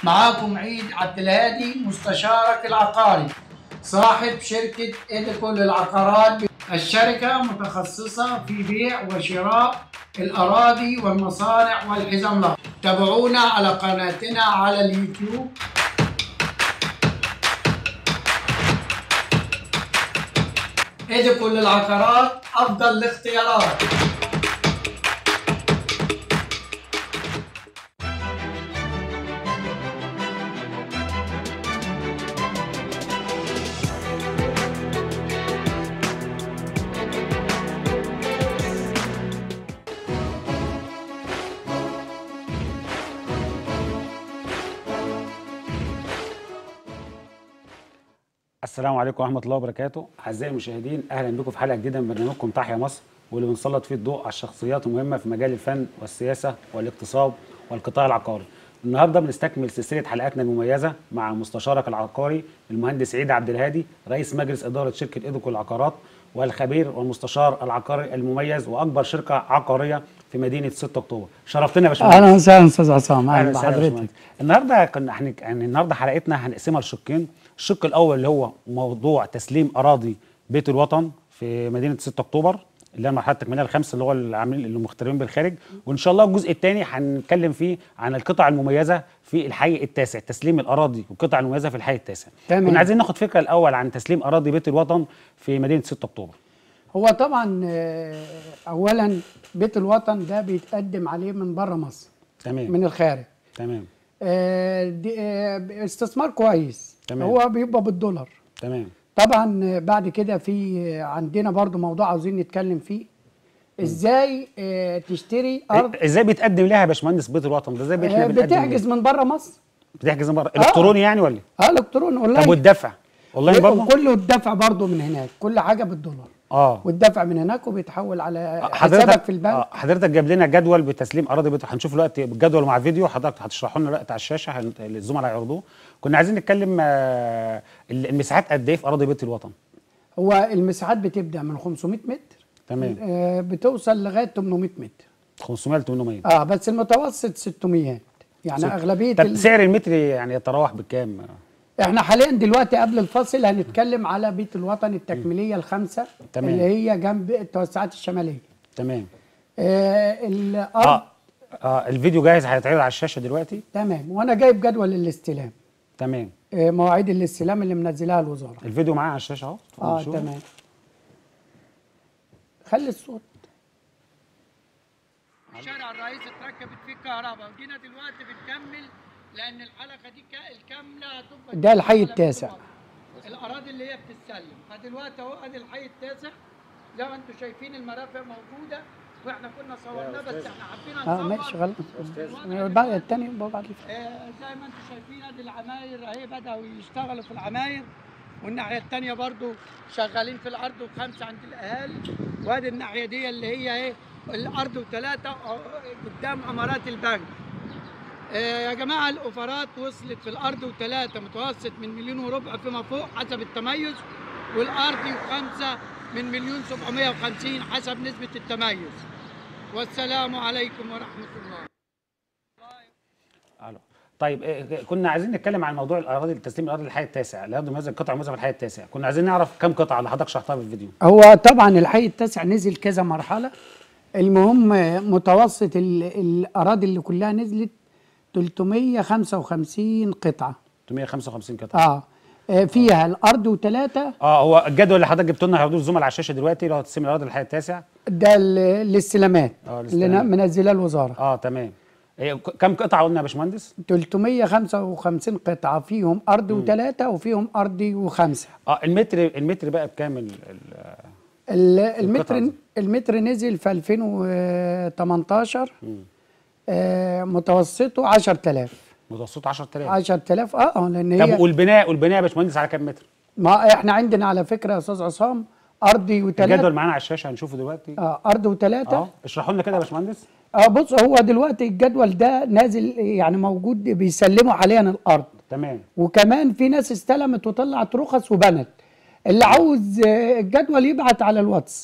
معاكم عيد عبد الهادي مستشارك العقاري صاحب شركة إيديكو للعقارات الشركة متخصصة في بيع وشراء الأراضي والمصانع والحزم لها تابعونا على قناتنا على اليوتيوب إيديكو للعقارات أفضل الاختيارات السلام عليكم ورحمة الله وبركاته أعزائي المشاهدين أهلا بكم في حلقة جديدة من برنامجكم تحيا مصر واللي بنسلط فيه الضوء على الشخصيات المهمة في مجال الفن والسياسة والاقتصاد والقطاع العقاري. النهارده بنستكمل سلسلة حلقاتنا المميزة مع مستشارك العقاري المهندس عيد عبد الهادي رئيس مجلس إدارة شركة إيدوكو العقارات والخبير والمستشار العقاري المميز وأكبر شركة عقارية في مدينة 6 أكتوبر. شرفتنا يا باشمهندس. اهلا وسهلا استاذ عصام اهلا وسهلا يا بحضرتك باشمهندس. النهارده كنا هنك... يعني النهارده حلقتنا هنقسمها لشقين الشق الاول اللي هو موضوع تسليم اراضي بيت الوطن في مدينه 6 اكتوبر اللي هي المرحله التكميليه الخامسه اللي هو اللي عاملين اللي مغتربين بالخارج وان شاء الله الجزء الثاني هنتكلم فيه عن القطع المميزه في الحي التاسع تسليم الاراضي والقطع المميزه في الحي التاسع تمام. كنا عايزين ناخد فكره الاول عن تسليم اراضي بيت الوطن في مدينه 6 اكتوبر هو طبعا آه، اولا بيت الوطن ده بيتقدم عليه من بره مصر تمام من الخارج تمام آه، دي- آه، استثمار كويس تمام. هو بيبقى بالدولار تمام طبعا آه، بعد كده في آه، عندنا برضو موضوع عاوزين نتكلم فيه ازاي آه، تشتري ارض ازاي بيتقدم لها يا باشمهندس بيت الوطن ده ازاي آه، بيتقدم ليه؟ بتحجز من بره مصر بتحجز من بره الكتروني يعني ولا إيه؟ اه الكترون طب اونلاين والدفع اونلاين برضه كله الدفع برضو من هناك كل حاجه بالدولار اه والدفع من هناك وبيتحول على حضرتك حسابك في البنك آه، حضرتك جايب لنا جدول بتسليم اراضي بيت هنشوف دلوقتي الجدول مع فيديو حضرتك هتشرحه لنا دلوقتي على الشاشه هن- الزملاء هيعرضوه كنا عايزين نتكلم آه، المساحات قد ايه في اراضي بيت الوطن هو المساحات بتبدا من 500 متر تمام آه بتوصل لغايه 800 متر 500 ل 800 اه بس المتوسط 600 يعني ست- اغلبيه طب ال... سعر المتر يعني يتراوح بكام احنا حاليا دلوقتي قبل الفاصل هنتكلم على بيت الوطن التكميليه الخمسه تمام. اللي هي جنب التوسعات الشماليه تمام آه الارض اه اه الفيديو جاهز هيتعرض على الشاشه دلوقتي تمام وانا جايب جدول الاستلام تمام آه مواعيد الاستلام اللي منزلها الوزاره الفيديو معايا على الشاشه اهو اتفضل اه نشوف. تمام خلي الصوت الشارع الرئيسي اتركبت فيه الكهرباء وجينا دلوقتي بنكمل لان الحلقه دي كا- الكامله هتبقى ده الحي التاسع. الاراضي اللي هي بتتسلم فدلوقتي اهو ادي الحي التاسع زي ما انتم شايفين المرافق موجوده واحنا كنا صورناه بس احنا حابين اه نصور ماشي خلاص والوضع بعد الثاني بعد آه، زي ما انتم شايفين ادي العماير اهي بداوا يشتغلوا في العماير والناحيه الثانيه برضو شغالين في الارض وخمسه عند الاهالي وادي الناحيه دي اللي هي ايه الارض وثلاثه آه، قدام عمارات البنك آه، يا جماعه الاوفرات وصلت في الارض وثلاثه متوسط من مليون وربع فيما فوق حسب التميز والارضي وخمسه من مليون 750 حسب نسبه التميز والسلام عليكم ورحمه الله الو طيب إيه، كنا عايزين نتكلم عن موضوع الاراضي تسليم الاراضي للحي التاسع الاراضي المميزه القطع المميزه في الحي التاسع كنا عايزين نعرف كم قطعه اللي حضرتك شرحتها في الفيديو هو طبعا الحي التاسع نزل كذا مرحله المهم متوسط ال- الاراضي اللي كلها نزلت 355 قطعه 355 قطعه اه آه، فيها الارض وثلاثه اه هو الجدول اللي حضرتك جبته لنا هيعرضوه الزملاء على الشاشه دلوقتي اللي هو تسليم الاراضي للحي التاسع ده ال- الاستلامات آه، اللي الاستلامات. منزلها الوزاره اه تمام إيه ك- كم قطعه قلنا يا باشمهندس 355 قطعه فيهم ارض وثلاثه وفيهم ارضي وخمسه اه المتر المتر بقى بكام ال- ال- ال- القطعة المتر دي. المتر نزل في 2018 آه متوسطه 10000 متوسط 10000 10000 اه اه لان طب هي والبناء والبناء يا باشمهندس على كام متر ما احنا عندنا على فكره يا استاذ عصام ارضي الجدول وثلاثه معانا على الشاشه هنشوفه دلوقتي اه ارض وثلاثه اه اشرحوا لنا كده يا باشمهندس اه بص هو دلوقتي الجدول ده نازل يعني موجود بيسلموا حاليا الارض تمام وكمان في ناس استلمت وطلعت رخص وبنت اللي عاوز آه، الجدول يبعت على الواتس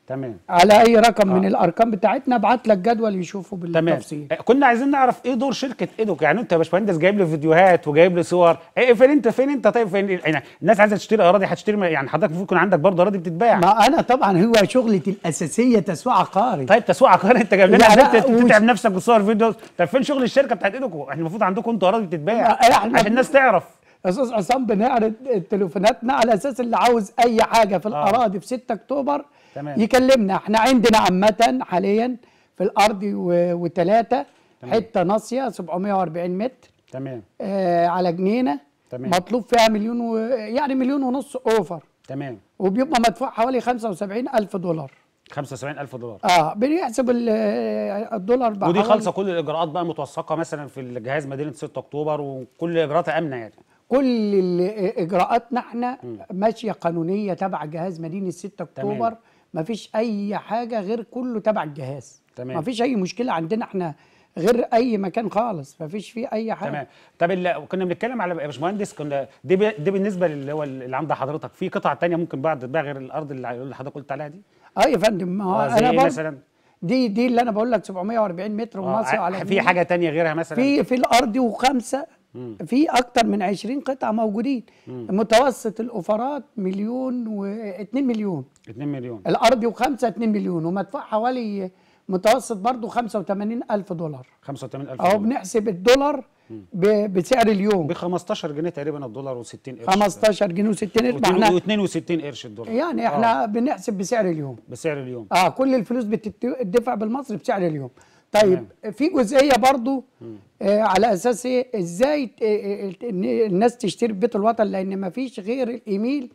تمام على اي رقم آه. من الارقام بتاعتنا ابعت لك جدول يشوفه تمام بالتفصيل آه، كنا عايزين نعرف ايه دور شركه ايدوك يعني انت يا باشمهندس جايب لي فيديوهات وجايب لي صور ايه فين انت فين انت طيب فين يعني الناس عايزه تشتري اراضي هتشتري يعني حضرتك المفروض يكون عندك برضه اراضي بتتباع ما انا طبعا هو شغلتي الاساسيه تسويق عقاري طيب تسويق عقاري انت جايب لنا لا، لا، عشان وش- تتعب نفسك وتصور فيديو طب فين شغل الشركه بتاعت ايدوك احنا المفروض عندكم انتوا اراضي بتتباع لا، احنا- عشان الناس تعرف استاذ عصام بنعرض تليفوناتنا على اساس اللي عاوز اي حاجه في الاراضي في 6 اكتوبر تمام. يكلمنا احنا عندنا عامه حاليا في الارض وثلاثه حته ناصيه 740 متر تمام آه على جنينه تمام. مطلوب فيها مليون و... يعني مليون ونص اوفر تمام وبيبقى مدفوع حوالي 75 الف دولار 75000 دولار اه بنحسب ال- الدولار ودي بحوالي- خالصه كل الاجراءات بقى متوثقه مثلا في الجهاز مدينه 6 اكتوبر وكل اجراءاتها امنه يعني كل ال- اجراءاتنا احنا ماشيه قانونيه تبع جهاز مدينه 6 اكتوبر مفيش اي حاجه غير كله تبع الجهاز تمام. مفيش اي مشكله عندنا احنا غير اي مكان خالص مفيش فيه اي حاجه تمام طب ال- كنا بنتكلم على يا باشمهندس كنا دي ب- دي بالنسبه اللي هو اللي عند حضرتك في قطع تانية ممكن بعد تتباع غير الارض اللي اللي حضرتك قلت عليها دي اه يا فندم ما هو آه، زي انا إيه برضه مثلا دي دي اللي انا بقول لك 740 متر آه، وناصيه على في جنيه. حاجه تانية غيرها مثلا في في الارض وخمسه في اكتر من 20 قطعه موجودين متوسط الاوفرات مليون و2 مليون 2 مليون الارض وخمسه 2 مليون ومدفوع حوالي متوسط برضه 85 الف دولار 85000 اهو دولار. بنحسب الدولار ب- بسعر اليوم ب 15 جنيه تقريبا الدولار و60 قرش 15 جنيه و60 قرش ما احنا و62 قرش الدولار يعني احنا بنحسب بسعر اليوم بسعر اليوم اه كل الفلوس بتدفع بالمصري بسعر اليوم طيب في جزئيه برضو آه على اساس ايه ازاي ت- آه، آه، إن الناس تشتري بيت الوطن لان ما فيش غير الايميل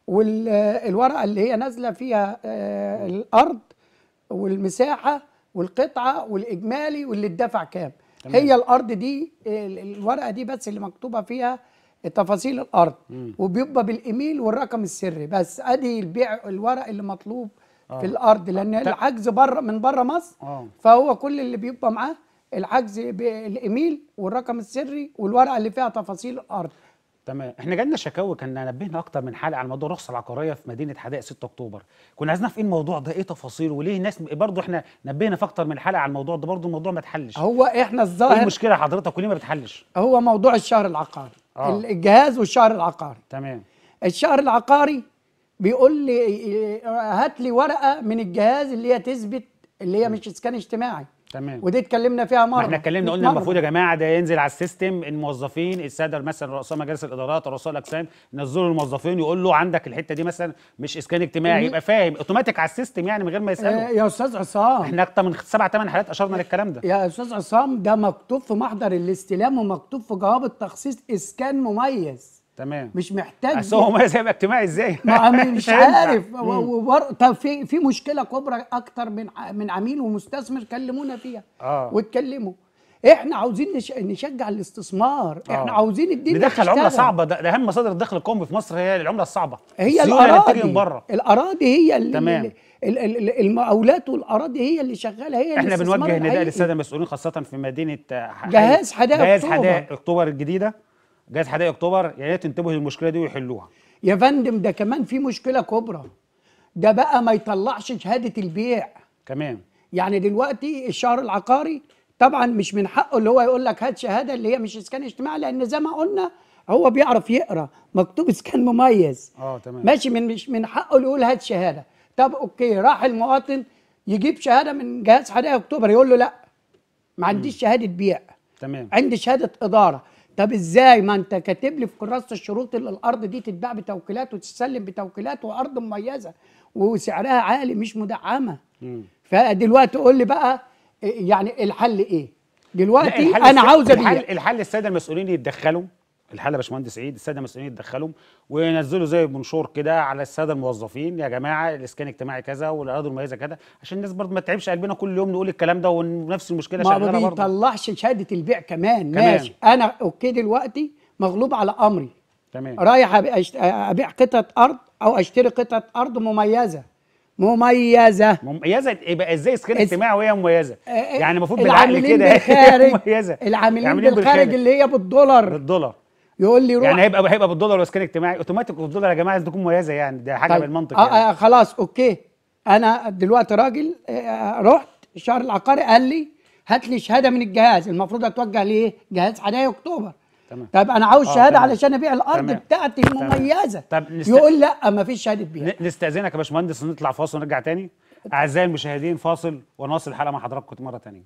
والورقه اللي هي نازله فيها آه الارض والمساحه والقطعه والاجمالي واللي اتدفع كام تمام. هي الارض دي ال- الورقه دي بس اللي مكتوبه فيها تفاصيل الارض وبيبقى بالايميل والرقم السري بس ادي البيع الورق اللي مطلوب في الارض لان الحجز بره من بره مصر اه فهو كل اللي بيبقى معاه الحجز بالايميل والرقم السري والورقه اللي فيها تفاصيل الارض تمام احنا جالنا شكاوي كنا نبهنا اكتر من حلقه على موضوع الرخصه العقاريه في مدينه حدائق 6 اكتوبر كنا عايزين نعرف ايه الموضوع ده ايه تفاصيله وليه الناس برضه احنا نبهنا في اكتر من حلقه على الموضوع ده برضه الموضوع ما اتحلش هو احنا ايه الظاهر المشكله حضرتك وليه ما بتحلش هو موضوع الشهر العقاري آه. الجهاز والشهر العقاري تمام الشهر العقاري بيقول لي هات لي ورقه من الجهاز اللي هي تثبت اللي هي مش اسكان اجتماعي تمام ودي اتكلمنا فيها مره ما احنا اتكلمنا 100 قلنا مرة. المفروض يا جماعه ده ينزل على السيستم الموظفين الساده مثلا رؤساء مجالس الادارات رؤساء الاقسام ينزلوا الموظفين يقول له عندك الحته دي مثلا مش اسكان اجتماعي يبقى فاهم اوتوماتيك على السيستم يعني من غير ما آه، يساله يا استاذ عصام احنا اكتر من سبع ثمان حالات اشرنا للكلام ده يا استاذ عصام ده مكتوب في محضر الاستلام ومكتوب في جواب التخصيص اسكان مميز تمام مش محتاج بس هو مميز هيبقى اجتماعي ازاي؟ ما مش هينفع. عارف و- وبر... طب في في مشكله كبرى اكتر من ع- من عميل ومستثمر كلمونا فيها اه واتكلموا احنا عاوزين نش... نشجع الاستثمار آه. احنا عاوزين الدنيا ندخل عمله تشتغل. صعبه ده, ده اهم مصادر الدخل القومي في مصر هي العمله الصعبه هي السيولة اللي بتيجي الاراضي من بره الاراضي هي اللي تمام. ال- ال- ال- المقاولات والاراضي هي اللي شغاله هي احنا الاستثمار بنوجه نداء الحقيقي. للساده المسؤولين خاصه في مدينه آه، ح- جهاز حدائق جهاز أكتوبر. حدائق اكتوبر الجديده جهاز حدائق اكتوبر يا ريت تنتبهوا للمشكله دي ويحلوها يا فندم ده كمان في مشكله كبرى ده بقى ما يطلعش شهاده البيع كمان يعني دلوقتي الشهر العقاري طبعا مش من حقه اللي هو يقول لك هات شهاده اللي هي مش اسكان اجتماعي لان زي ما قلنا هو بيعرف يقرا مكتوب اسكان مميز اه تمام ماشي من مش من حقه اللي يقول هات شهاده طب اوكي راح المواطن يجيب شهاده من جهاز حدائق اكتوبر يقول له لا ما عنديش شهاده بيع تمام عندي شهاده اداره طب ازاي ما انت كاتب لي في كراسه الشروط اللي الارض دي تتباع بتوكيلات وتتسلم بتوكيلات وارض مميزه وسعرها عالي مش مدعمه مم. فدلوقتي قول لي بقى إيه يعني الحل ايه لا، دلوقتي الحل انا الس- عاوز الحل ابيع الحل الساده المسؤولين يتدخلوا الحل يا باشمهندس سعيد الساده المسؤولين يتدخلوا وينزلوا زي منشور كده على الساده الموظفين يا جماعه الاسكان الاجتماعي كذا والاراضي المميزه كذا عشان الناس برضه ما تتعبش قلبنا كل يوم نقول الكلام ده ونفس المشكله ما شغاله برضه بيطلعش شهاده البيع كمان, كمان. ماشي انا اوكي دلوقتي مغلوب على امري تمام رايح أبيع, أشت- ابيع قطعه ارض او اشتري قطعه ارض مميزه مميزه مميزه يبقى ازاي اسكان اس- اجتماعي وهي مميزه آه، آه، يعني المفروض بالعقل العاملين كده بالخارج مميزه العاملين العاملين بالخارج اللي هي بالدولار بالدولار يقول لي روح يعني هيبقى هيبقى بالدولار واسكان اجتماعي اوتوماتيك بالدولار يا جماعه لازم تكون مميزه يعني ده حاجه طيب، بالمنطق آه يعني آه خلاص اوكي انا دلوقتي راجل آه، رحت الشهر العقاري قال لي هات لي شهاده من الجهاز المفروض اتوجه لايه جهاز حدايا اكتوبر تمام. طب انا عاوز آه، شهاده تمام. علشان ابيع الارض تمام. بتاعتي تمام. المميزه طب نست- يقول لا ما فيش شهاده بيع ن- نستأذنك يا باشمهندس نطلع فاصل ونرجع تاني أعزائي المشاهدين فاصل ونواصل الحلقة مع حضراتكم مرة تانية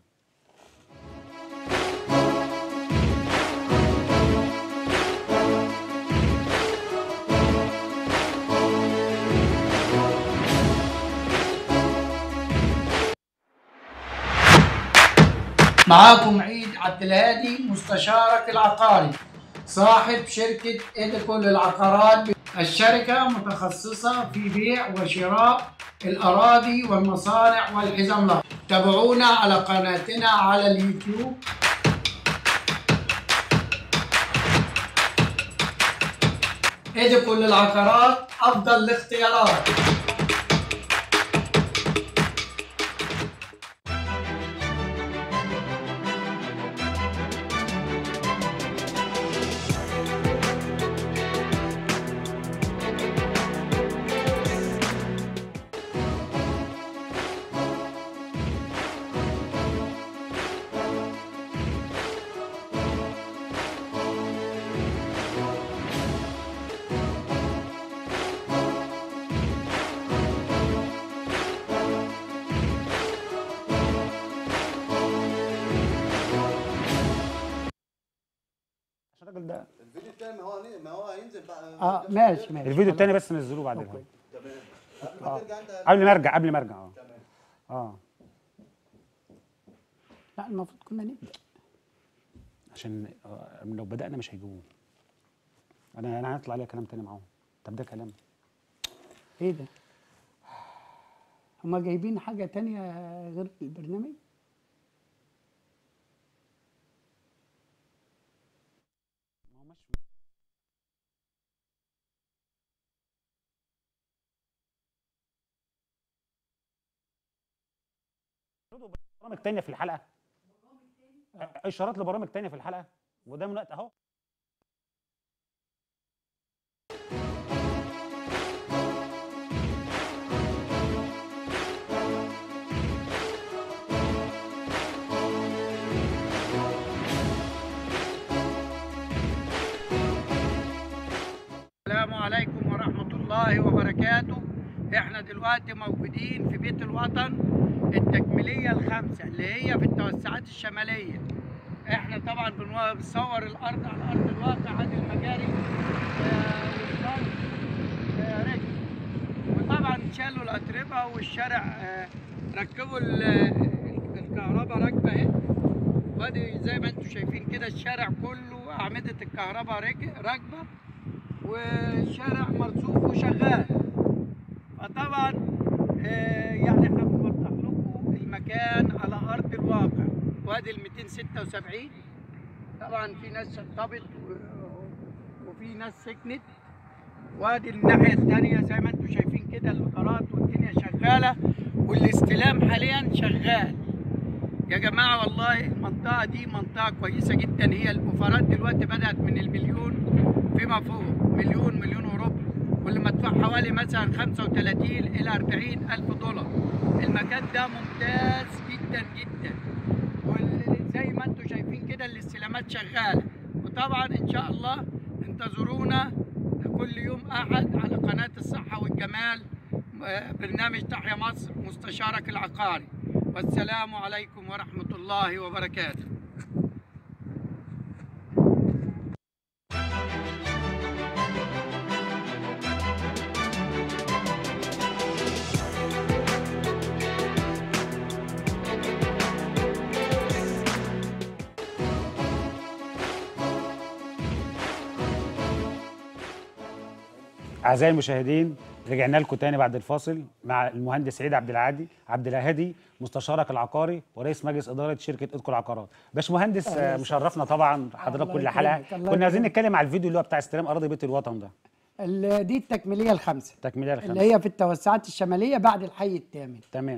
معاكم عيد عبد الهادي مستشارك العقاري صاحب شركة إيديكو للعقارات الشركة متخصصة في بيع وشراء الأراضي والمصانع والحزم الأخضر تابعونا على قناتنا على اليوتيوب إيديكو للعقارات أفضل الاختيارات عشان الراجل ده الفيديو التاني ما هو ما هو هينزل بقى اه ماشي ماشي الفيديو التاني بس نزلوه بعد الهوا ما ترجع انت قبل ما ارجع قبل ما ارجع اه اه لا المفروض كنا نبدا عشان آه، لو بدأنا مش هيجيبوه انا انا هطلع عليها كلام تاني معاهم طب ده كلام ايه ده؟ هما جايبين حاجة تانية غير البرنامج؟ برامج تانية في الحلقة آه، اشارات لبرامج تانية في الحلقة وده من وقت اهو السلام عليكم ورحمة الله وبركاته احنا دلوقتي موجودين في بيت الوطن التكميلية الخامسة اللي هي في التوسعات الشمالية احنا طبعا بنو- بنصور الارض على ارض الواقع هذه المجاري آه، والصرف، آه، رجل وطبعا شالوا الاتربة والشارع آه، ركبوا ال- الكهرباء راكبة اهي وادي زي ما انتم شايفين كده الشارع كله اعمدة الكهرباء رج- راكبة والشارع مرصوف وشغال فطبعا آه، يعني احنا بنوضح لكم المكان على ارض الواقع وادي ال 276 طبعا في ناس شطبت و- وفي ناس سكنت وادي الناحيه الثانيه زي ما انتم شايفين كده الوترات والدنيا شغاله والاستلام حاليا شغال يا جماعه والله المنطقه دي منطقه كويسه جدا هي الاوفرات دلوقتي بدات من المليون فيما فوق مليون مليون وربع واللي مدفوع حوالي مثلا 35 الى 40 الف دولار المكان ده ممتاز جدا جدا وزي ما انتم شايفين كده الاستلامات شغاله وطبعا ان شاء الله انتظرونا كل يوم احد على قناه الصحه والجمال آه، برنامج تحيا مصر مستشارك العقاري والسلام عليكم ورحمه الله وبركاته اعزائي المشاهدين رجعنا لكم تاني بعد الفاصل مع المهندس سعيد عبد العادي عبد الهادي مستشارك العقاري ورئيس مجلس اداره شركه ادكو العقارات باشمهندس آه، مشرفنا طبعا حضرتك الله كل حلقه يكرمك، الله كنا عايزين يكرمك. نتكلم على الفيديو اللي هو بتاع استلام اراضي بيت الوطن ده ال- دي التكميليه الخامسه تكمله اللي الخمسه هي في التوسعات الشماليه بعد الحي الثامن تمام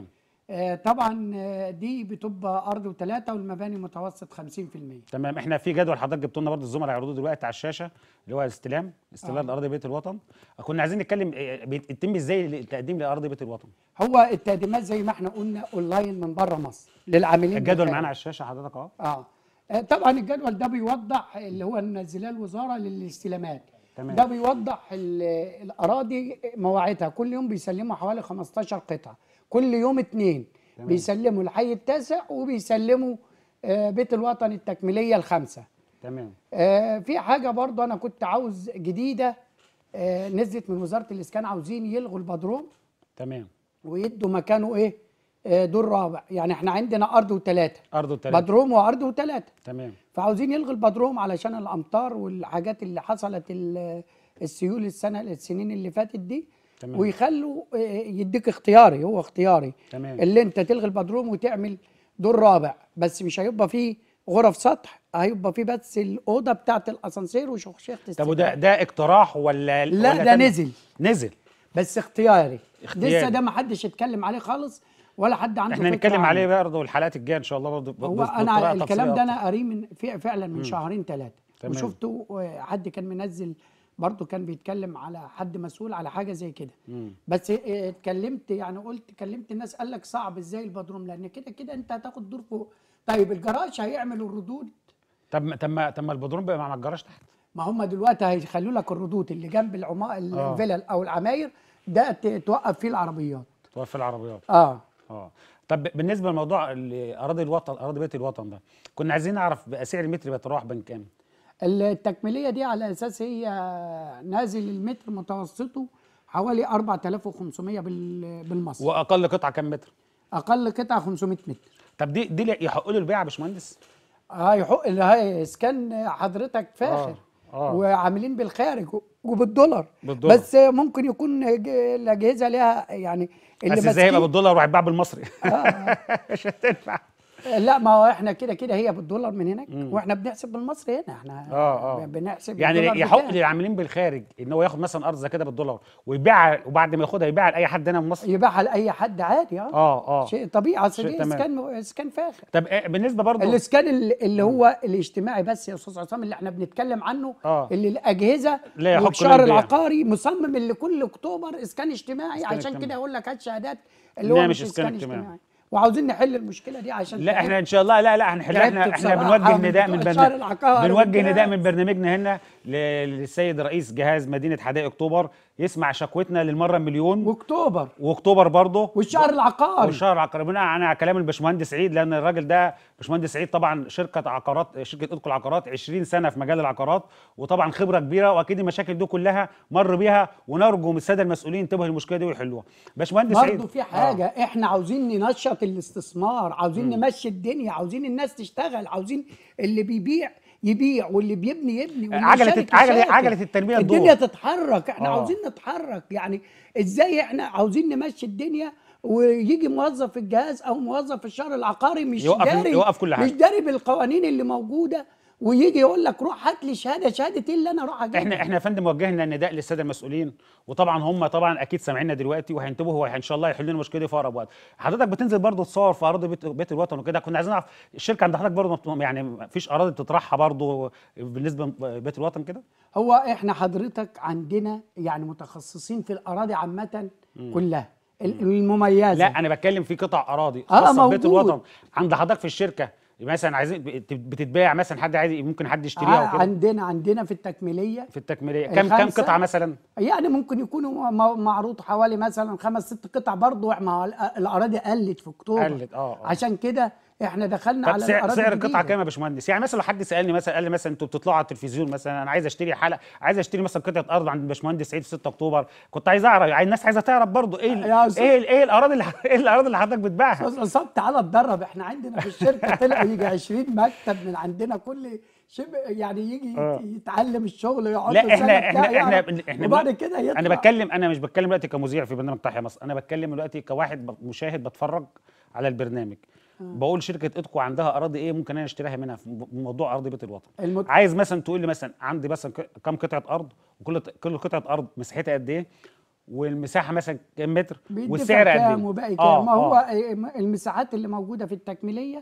آه، طبعا آه، دي بتبقى ارض وثلاثه والمباني متوسط 50% تمام احنا في جدول حضرتك جبتوا لنا برضه الزملاء هيعرضوه دلوقتي على الشاشه اللي هو الاستلام استلام آه. الاراضي بيت الوطن كنا عايزين نتكلم إيه، بيتم ازاي التقديم لاراضي بيت الوطن هو التقديمات زي ما احنا قلنا اونلاين من بره مصر للعاملين الجدول بالخارج. معانا على الشاشه حضرتك اهو اه آه، طبعا الجدول ده بيوضح اللي هو منزلاه الوزاره للاستلامات تمام. ده بيوضح ال- الاراضي مواعيدها كل يوم بيسلموا حوالي 15 قطعه كل يوم اتنين تمام. بيسلموا الحي التاسع وبيسلموا آه، بيت الوطن التكميليه الخامسه تمام آه، في حاجه برضو انا كنت عاوز جديده آه، نزلت من وزاره الاسكان عاوزين يلغوا البدروم تمام ويدوا مكانه ايه آه، دور رابع يعني احنا عندنا ارض وثلاثه ارض التلاتة بدروم وارض وثلاثه تمام فعاوزين يلغوا البدروم علشان الامطار والحاجات اللي حصلت ال- السيول السنه السنين اللي فاتت دي تمام. ويخلوا آه، يديك اختياري هو اختياري تمام. اللي انت تلغي البدروم وتعمل دور رابع بس مش هيبقى فيه غرف سطح هيبقى فيه بس الاوضه بتاعت الاسانسير وشخشيخه طب وده ده اقتراح ولا لا ولا ده تم- نزل نزل بس اختياري اختياري. لسه ده ما حدش اتكلم عليه خالص ولا حد عنده احنا فكرة نتكلم عنه. عليه برضه الحلقات الجايه ان شاء الله برضه هو بس- انا بطريقة الكلام تفصيلية ده انا أكتر. قاريه من في- فعلا من شهرين ثلاثه تمام. وشفته آه، حد كان منزل برضه كان بيتكلم على حد مسؤول على حاجه زي كده بس آه، اتكلمت يعني قلت كلمت الناس قال لك صعب ازاي البدروم لان كده كده انت هتاخد دور فوق طيب الجراج هيعمل الردود طب ما- طب ما طب ما البدروم بقى مع الجراج تحت ما هم دلوقتي هيخلوا لك الردود اللي جنب العما آه. الفلل او العماير ده ت- توقف فيه العربيات توفي العربيات اه اه طب بالنسبه لموضوع ال- اراضي الوطن اراضي بيت الوطن ده كنا عايزين نعرف بقى سعر المتر بيتراوح بين كام التكميليه دي على اساس هي نازل المتر متوسطه حوالي 4500 بال- بالمصري واقل قطعه كام متر اقل قطعه 500 متر طب دي دي يحق له البيع يا باشمهندس هاي حق اللي هاي اسكان حضرتك فاخر آه. وعاملين بالخارج وبالدولار بالدولار. بس ممكن يكون ج- الاجهزه ليها يعني اللي بس ازاي هيبقى ماسكين بالدولار وهيتباع بالمصري مش هتنفع لا ما هو احنا كده كده هي بالدولار من هناك واحنا بنحسب بالمصري هنا احنا آه، آه. بنحسب يعني بالدولار يحق بتاعنا. للعاملين بالخارج ان هو ياخد مثلا ارض زي كده بالدولار ويبيعها وبعد ما ياخدها يبيعها لاي حد هنا من مصر يبيعها لاي حد عادي اه اه اه شيء طبيعي اصل شيء دي تمام. اسكان اسكان فاخر طب إيه بالنسبه برضه الاسكان اللي اللي هو الاجتماعي بس يا استاذ عصام اللي احنا بنتكلم عنه آه. اللي الاجهزه لا يحق والشهر للبيع. العقاري مصمم اللي كل اكتوبر اسكان اجتماعي إسكان عشان اجتماعي. كده يقول لك هات شهادات لا، اللي هو مش مش إسكان اسكان اجتماعي. اجتماعي وعاوزين نحل المشكله دي عشان لا تعب. احنا ان شاء الله لا لا هنحل تعبت احنا احنا بصراحة بنوجه من نداء من بتوع برنامج الشهر العقاري بنوجه والجهاز. نداء من برنامجنا هنا ل- للسيد رئيس جهاز مدينه حدائق اكتوبر يسمع شكوتنا للمره مليون واكتوبر واكتوبر برضه والشهر العقاري والشهر العقاري بناء على كلام الباشمهندس سعيد لان الراجل ده باشمهندس سعيد طبعا شركه عقارات شركه ادخل عقارات 20 سنه في مجال العقارات وطبعا خبره كبيره واكيد المشاكل دي كلها مر بيها ونرجو من الساده المسؤولين ينتبهوا للمشكله دي ويحلوها باشمهندس سعيد برضه في حاجه آه. احنا عاوزين ننشط الاستثمار عاوزين نمشي الدنيا عاوزين الناس تشتغل عاوزين اللي بيبيع يبيع واللي بيبني يبني واللي عجلة يشارك الت- عجلة- يشارك. عجلة التنمية الدنيا تدور. تتحرك احنا آه. آه. عاوزين نتحرك يعني ازاي احنا عاوزين نمشي الدنيا ويجي موظف في الجهاز او موظف في الشهر العقاري مش يوقف- داري يوقف كل حاجة. مش داري بالقوانين اللي موجوده ويجي يقول لك روح هات لي شهاده شهاده ايه اللي انا اروح اجيبها احنا احنا يا فندم وجهنا نداء للساده المسؤولين وطبعا هم طبعا اكيد سامعيننا دلوقتي وهينتبهوا وان شاء الله يحلوا لنا المشكله دي في اقرب وقت حضرتك بتنزل برضه تصور في اراضي بيت, بيت الوطن وكده كنا عايزين نعرف الشركه عند حضرتك برضه يعني مفيش اراضي بتطرحها برضه بالنسبه لبيت الوطن كده هو احنا حضرتك عندنا يعني متخصصين في الاراضي عامه كلها ال- المميزه لا انا بتكلم في قطع اراضي آه، خاصه ببيت موجود. الوطن عند حضرتك في الشركه مثلا عايزين بت- بتتباع مثلا حد عايز ممكن حد آه يشتريها وكده عندنا عندنا في التكميليه في التكميليه كم كم الخمسة. قطعه مثلا يعني ممكن يكونوا م- معروض حوالي مثلا خمس ست قطع برضه ما هو ال- الاراضي قلت في اكتوبر قلت، آه، آه. عشان كده احنا دخلنا طب على سعر, الاراضي سعر الجديدة. القطعه كام يا باشمهندس؟ يعني مثلا لو حد سالني مثلا قال لي مثلا انتوا بتطلعوا على التلفزيون مثلا انا عايز اشتري حلقه عايز اشتري مثلا قطعه ارض عند الباشمهندس سعيد في 6 اكتوبر كنت عايز اعرف يعني الناس عايزه تعرف برضه ايه ال- يا أستاذ. ايه ال- ايه الاراضي اللي ايه الاراضي اللي حضرتك بتبيعها؟ استاذ عصام تعالى اتدرب احنا عندنا في الشركه طلع يجي 20 مكتب من عندنا كل شبه يعني يجي آه. يتعلم الشغل يقعد لا له احنا سنة احنا بتاع احنا يعرف. احنا وبعد كده يطلع انا بتكلم انا مش بتكلم دلوقتي كمذيع في برنامج تحيا مصر انا بتكلم دلوقتي كواحد ب- مشاهد بتفرج على البرنامج بقول شركه ادكو عندها اراضي ايه ممكن انا اشتريها منها في م- موضوع ارض بيت الوطن المت... عايز مثلا تقول لي مثلا عندي مثلا ك- كم قطعه ارض وكل كل قطعه ارض مساحتها قد ايه والمساحه مثلا كام متر بيدفع والسعر قد كام ايه وباقي آه، كام ما هو آه. المساحات اللي موجوده في التكميليه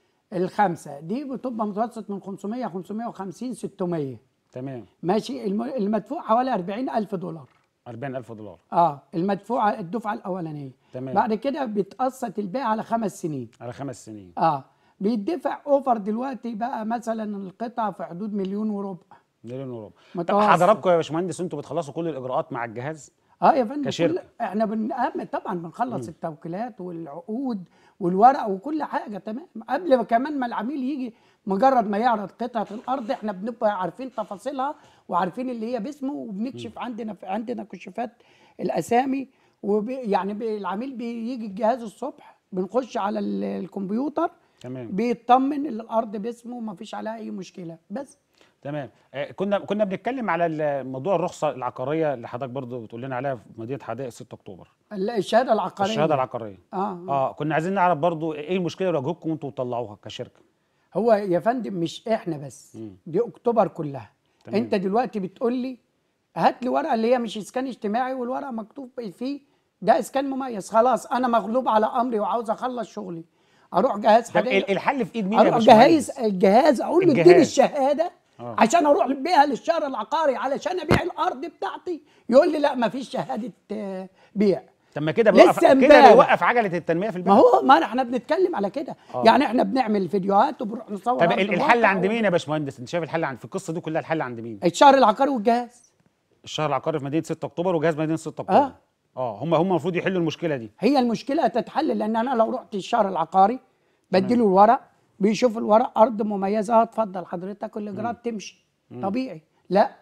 الخمسه دي بتبقى متوسط من 500 550 600 تمام ماشي الم- المدفوع حوالي 40000 دولار 40000 دولار اه المدفوع الدفعه الاولانيه تمام. بعد كده بيتقسط البيع على خمس سنين على خمس سنين اه بيدفع اوفر دلوقتي بقى مثلا القطعه في حدود مليون وربع مليون وربع طب متوسط. حضراتكم يا باشمهندس انتوا بتخلصوا كل الاجراءات مع الجهاز اه يا فندم كشركة. كل احنا بن... أهم طبعا بنخلص التوكيلات والعقود والورق وكل حاجه تمام قبل ما كمان ما العميل يجي مجرد ما يعرض قطعه الارض احنا بنبقى عارفين تفاصيلها وعارفين اللي هي باسمه وبنكشف عندنا في عندنا كشوفات الاسامي وب... يعني ب... العميل بيجي الجهاز الصبح بنخش على ال- الكمبيوتر تمام بيطمن ان الارض باسمه ما فيش عليها اي مشكله بس تمام آه، كنا كنا بنتكلم على ال- موضوع الرخصه العقاريه اللي حضرتك برضو بتقول لنا عليها في مدينه حدائق 6 اكتوبر الشهاده العقاريه الشهاده العقاريه اه, آه. اه كنا عايزين نعرف برضو ايه المشكله اللي واجهتكم وانتوا بتطلعوها كشركه هو يا فندم مش احنا بس مم. دي اكتوبر كلها تمام. انت دلوقتي بتقول لي هات لي ورقه اللي هي مش اسكان اجتماعي والورقه مكتوب فيه ده اسكان مميز خلاص انا مغلوب على امري وعاوز اخلص شغلي اروح جهاز طب حدائق ال- الحل في ايد مين يا اروح باشمهندس جهاز الجهاز اقول له اديني الجهاز. الشهاده آه. عشان اروح بيها للشهر العقاري علشان ابيع الارض بتاعتي يقول لي لا ما فيش شهاده آه، بيع طب ما كده لسه بيوقف كده امبارح. بيوقف عجله التنميه في البلد ما هو ما احنا بنتكلم على كده آه. يعني احنا بنعمل فيديوهات وبنروح نصور طب أرض ال- الحل الواقع عند و- مين يا باشمهندس انت شايف الحل عند في القصه دي كلها الحل عند مين الشهر العقاري والجهاز الشهر العقاري في مدينه 6 اكتوبر وجهاز مدينه 6 اكتوبر آه. اه هم هم المفروض يحلوا المشكله دي هي المشكله هتتحل لان انا لو رحت الشهر العقاري بديله الورق بيشوف الورق ارض مميزه اه اتفضل حضرتك الاجراءات تمشي طبيعي لا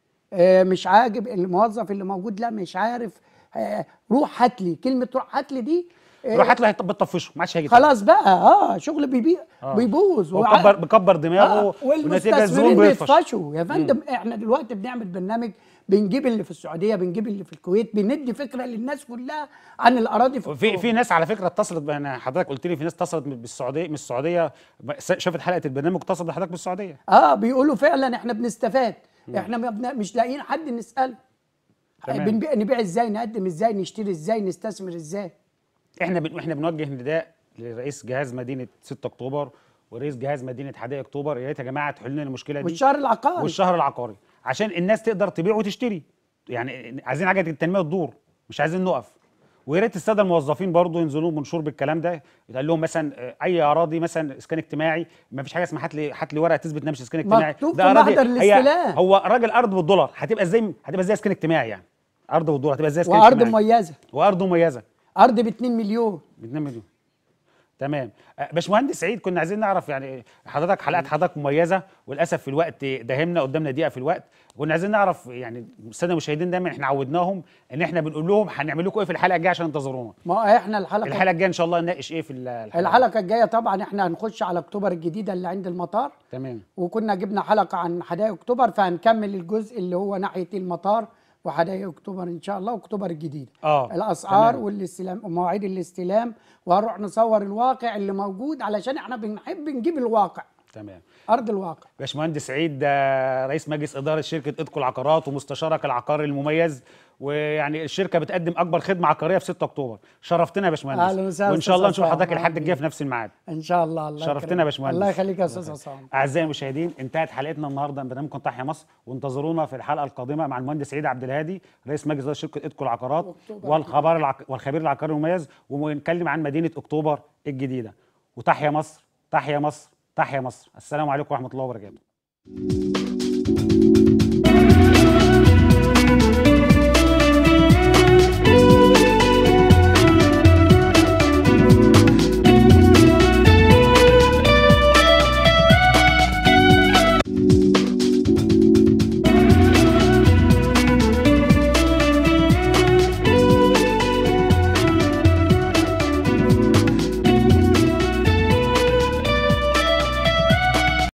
آه مش عاجب الموظف اللي موجود لا مش عارف آه روح هات لي كلمه روح هات لي دي آه روح هات له هيط- بتطفشه ما عادش هيجي تاني. خلاص بقى اه شغل بيبيع آه. بيبوظ هو وع- بكبر بكبر دماغه آه ونتيجه الزبون والمستثمرين بيطفش بيطفشوا يا فندم احنا دلوقتي بنعمل برنامج بنجيب اللي في السعوديه بنجيب اللي في الكويت بندي فكره للناس كلها عن الاراضي في في في ناس على فكره اتصلت ب- انا حضرتك قلت لي في ناس اتصلت من- بالسعوديه من السعوديه س- شافت حلقه البرنامج واتصلت بحضرتك بالسعوديه اه بيقولوا فعلا احنا بنستفاد احنا ما بن... مش لاقيين حد نساله تمام. بنبيع نبيع ازاي نقدم ازاي نشتري ازاي نستثمر ازاي احنا بن... احنا بنوجه نداء لرئيس جهاز مدينه 6 اكتوبر ورئيس جهاز مدينه حدائق اكتوبر يا ريت يا جماعه تحلوا لنا المشكله دي والشهر العقاري والشهر العقاري عشان الناس تقدر تبيع وتشتري يعني عايزين عجله التنميه تدور مش عايزين نقف ويا ريت الساده الموظفين برضو ينزلوا منشور بالكلام ده يتقال لهم مثلا آه، اي اراضي مثلا اسكان اجتماعي ما فيش حاجه اسمها هات لي هات لي ورقه تثبت انها مش اسكان اجتماعي مكتوب ده في أراضي- محضر هي- الاستلام. هو راجل ارض بالدولار هتبقى ازاي هتبقى ازاي اسكان اجتماعي يعني ارض بالدولار هتبقى ازاي اسكان وارض اجتماعي مميزه وارض مميزه ارض ب 2 مليون ب 2 مليون تمام أه، باشمهندس سعيد كنا عايزين نعرف يعني حضرتك حلقات حضرتك مميزه وللاسف في الوقت داهمنا قدامنا دقيقه في الوقت كنا عايزين نعرف يعني الساده المشاهدين دايما احنا عودناهم ان احنا بنقول لهم هنعمل لكم ايه في الحلقه الجايه عشان انتظرونا ما هو احنا الحلقه الحلقه الجايه ان شاء الله نناقش ايه في ال- الحلقه الحلقه الجايه طبعا احنا هنخش على اكتوبر الجديده اللي عند المطار تمام وكنا جبنا حلقه عن حدائق اكتوبر فهنكمل الجزء اللي هو ناحيه المطار وحدائق اكتوبر ان شاء الله واكتوبر الجديده اه الاسعار تمام. والاستلام ومواعيد الاستلام وهنروح نصور الواقع اللي موجود علشان احنا بنحب نجيب الواقع تمام ارض الواقع باشمهندس سعيد ده رئيس مجلس اداره شركه ادكو العقارات ومستشارك العقاري المميز ويعني الشركه بتقدم اكبر خدمه عقاريه في 6 اكتوبر شرفتنا يا باشمهندس أهلا وسهلا وان شاء الله أستاذ نشوف حضرتك عصام. الحد الجاي في نفس الميعاد ان شاء الله الله شرفتنا يكرمك. يا باشمهندس. الله يخليك يا استاذ عصام اعزائي المشاهدين انتهت حلقتنا النهارده من برنامجكم تحيا مصر وانتظرونا في الحلقه القادمه مع المهندس سعيد عبد الهادي رئيس مجلس اداره شركه ادكو العقارات وأكتوبر. والخبر العق... والخبير العقاري المميز ونتكلم عن مدينه اكتوبر الجديده وتحيا مصر تحيا مصر تحيا مصر السلام عليكم ورحمه الله وبركاته